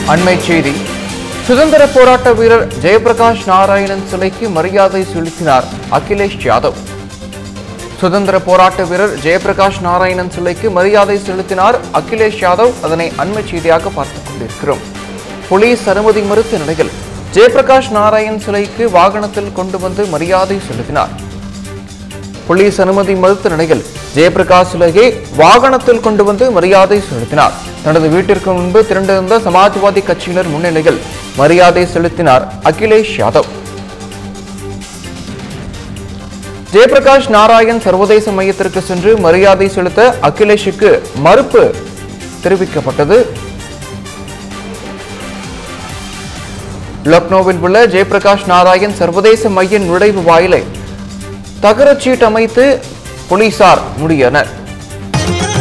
அண்மை செய்தி சுதந்திர போராட்ட வீரர் ஜெயபிரகாஷ் நாராயணன் சிலைக்கு மரியாதை செலுத்தினார் அகிலேஷ் யாதவ் சுதந்திர போராட்ட வீரர் ஜெயபிரகாஷ் நாராயணன் சிலைக்கு மரியாதை செலுத்தினார் அகிலேஷ் யாதவ் அதனை அண்மை செய்தியாக பார்த்துக் கொண்டிருக்கிறோம் போலீஸ் அனுமதி மறுத்த நிலையில் ஜெயபிரகாஷ் நாராயண் சிலைக்கு வாகனத்தில் கொண்டு வந்து மரியாதை செலுத்தினார் போலீஸ் அனுமதி மறுத்த நிலையில் ஜெயபிரகாஷ் சிலையை வாகனத்தில் கொண்டு வந்து மரியாதை செலுத்தினார் தனது வீட்டிற்கு முன்பு திரண்டிருந்த சமாஜ்வாதி கட்சியினர் முன்னிலையில் மரியாதை செலுத்தினார் அகிலேஷ் யாதவ் ஜெயபிரகாஷ் நாராயண் சர்வதேச மையத்திற்கு சென்று மரியாதை செலுத்த அகிலேஷுக்கு மறுப்பு தெரிவிக்கப்பட்டது லக்னோவில் உள்ள ஜெயபிரகாஷ் நாராயண் சர்வதேச மைய நுழைவு வாயிலை தகரச்சீட் அமைத்து போலீசார் முடியனர்